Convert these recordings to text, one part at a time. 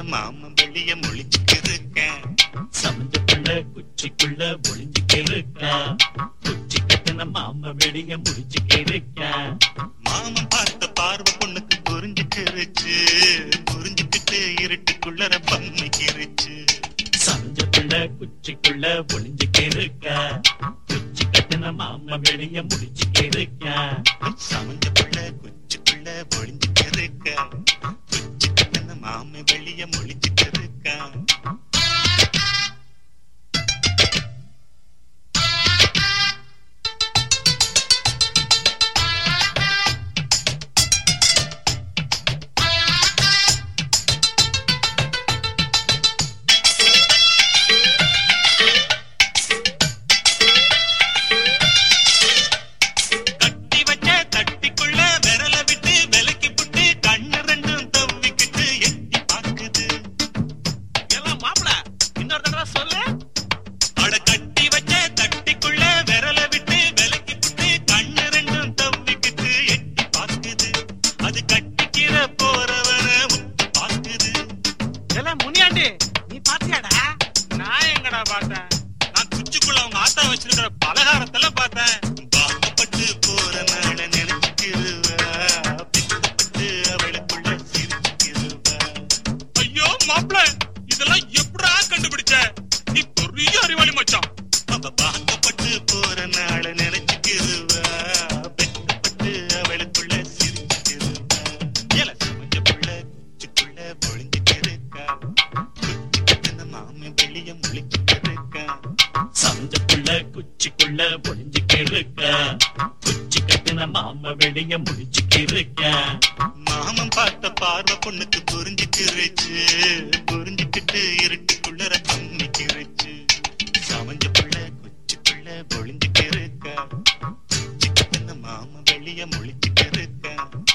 மாமன் வெளிய முழிச்சுக்கிருக்கேன் சமஞ்சக்குள்ள குச்சிக்குள்ள ஒளிஞ்சுக்கிருக்கா குச்சி கட்டின மாம வெளிய முடிச்சுக்கிருக்கா மாமன் பார்த்த பார்வை பொண்ணுக்கு புரிஞ்சுக்கிருச்சு புரிஞ்சுக்கிட்டு இருட்டுக்குள்ளர பம்மிக்கிருச்சு சமஞ்சக்குள்ள குச்சிக்குள்ள ஒளிஞ்சுக்கிருக்கா குச்சி கட்டின மாம வெளிய முடிச்சுக்கிருக்கா சமஞ்ச புள்ள குச்சிக்குள்ள ஒளிஞ்சுக்கிருக்க குச்சி கட்டின மாமன் வெளிய முழிச்சுக்கிருக்கா கட்டி வச்ச தட்டிக்குள்ள விரல விட்டு விலக்கி புட்டு கண்ணு ரெண்டும் தவ்விக்கிட்டு எட்டி பாக்குது எல்லாம் மாப்பிள இன்னொரு தடவை சொல்லு அட கட்டி வச்ச தட்டிக்குள்ள விரல விட்டு விலக்கி புட்டு கண்ணு ரெண்டும் தவ்விக்கிட்டு எட்டி பாக்குது அது கட்டிக்கிற போறவன உத்து பாக்குது எல்லாம் முனியாண்டி நீ பாத்தியாடா நான் எங்கடா பார்த்தேன் நான் குச்சிக்குள்ள அவங்க ஆத்தா வச்சிருக்கிற பலகாரத்துல பார்த்தேன் பாக்கப்பட்டு போற நாள நினைச்சுக்கிருவா பிக்கப்பட்டு அவளுக்குள்ள சிரிச்சுக்கிருவா ஐயோ மாப்பிள இதெல்லாம் எப்படா கண்டுபிடிச்ச நீ பெரிய அறிவாளி மச்சான் அவ பாக்கப்பட்டு போற நாள நினைச்சுக்கிருவா பெக்கப்பட்டு அவளுக்குள்ள சிரிச்சுக்கிருவா ஏல சமைஞ்ச புள்ள குச்சிக்குள்ள பொழிஞ்சுக்கிருக்கா குச்சி கட்டின மாமி வெளிய முழிச்சுக்கிருக்கா சமஞ்சக்குள்ள குச்சிக்குள்ள ஒளிஞ்சுக்கிருக்கா குச்சி கட்டின மாம வெளிய முடிச்சுக்கிருக்கா மாமன் பார்த்த பார்வை பொண்ணுக்கு புரிஞ்சுக்கிருச்சு புரிஞ்சுக்கிட்டு இருட்டுக்குள்ள கம்மிக்கிருச்சு சமஞ்ச புள்ள குச்சிக்குள்ள பொழிஞ்சுக்கிருக்கா குச்சி கட்டின மாமன் வெளிய முழிச்சுக்கிருக்கா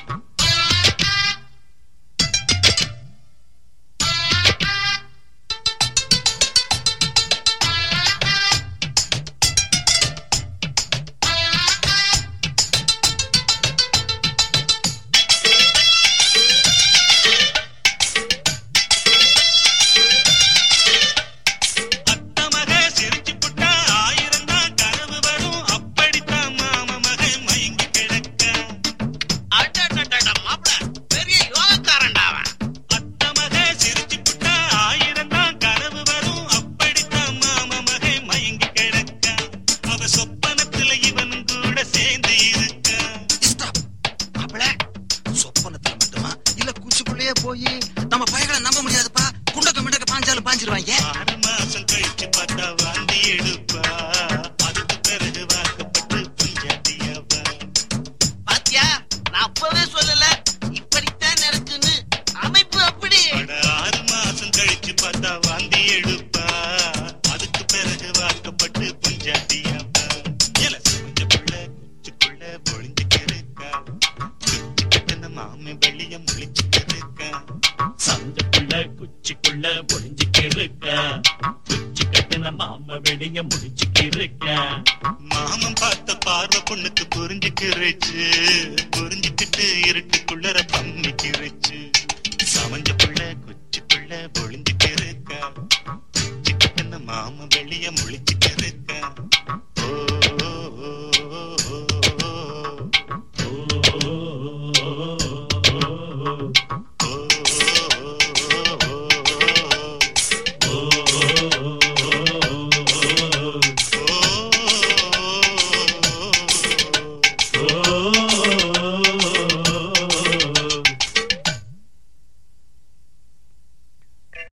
அத்த மக சிரிச்சு புட்டா ஆயிரம் தான் கனவு வரும் அப்படித்தான் மாம மக மயங்கி கிடக்க மாப்பிள பெரிய யோகக்காரன்டா அவன் அத்த மக சிரிச்சு புட்டா ஆயிரம் தான் கனவு வரும் அப்படித்தான் மாம மக மயங்கி கிடக்க அவ சொப்பனத்துல இவனும் கூட சேர்ந்து இருக்க ஸ்டாப் மாப்பிள சொப்பனத்துல மட்டுமா இல்ல குச்சிக்குள்ளேயே போய் நம்ம பையகளை நம்ப முடியாதுப்பா குண்டக்க மிண்டக்க பாஞ்சாலும் பாஞ்சிருவாங்க ஆறு மாசம் கழிச்சு பார்த்தா வாந்தி எடுப்பா அதுக்கு பிறகு வாக்கப்பட்டு புஞ்சாட்டியாவா பாத்தியா நான் அப்பவே சொல்லல இப்படித்தான் நடக்குன்னு அமைப்பு அப்படி அட ஆறு மாசம் கழிச்சு பார்த்தா வாந்தி எடுப்பா அதுக்கு பிறகு வாக்கப்பட்டு புஞ்சாட்டியாப்பா ஏல சமைஞ்ச புள்ள குச்சிக்குள்ள பொழிஞ்சுக்கிருக்கா குச்சி கட்டின மாமி வெளிய முழிச்சுக்கிருக்கா சமஞ்சக்குள்ள குச்சிக்குள்ள ஒளிஞ்சுக்கிருக்கா குச்சி கட்டின மாம வெளிய முடிச்சுக்கிருக்கா மாமன் பார்த்த பார்வை பொண்ணுக்கு புரிஞ்சுக்கிருச்சு புரிஞ்சுக்கிட்டு இருட்டுக்குள்ளர பம்மி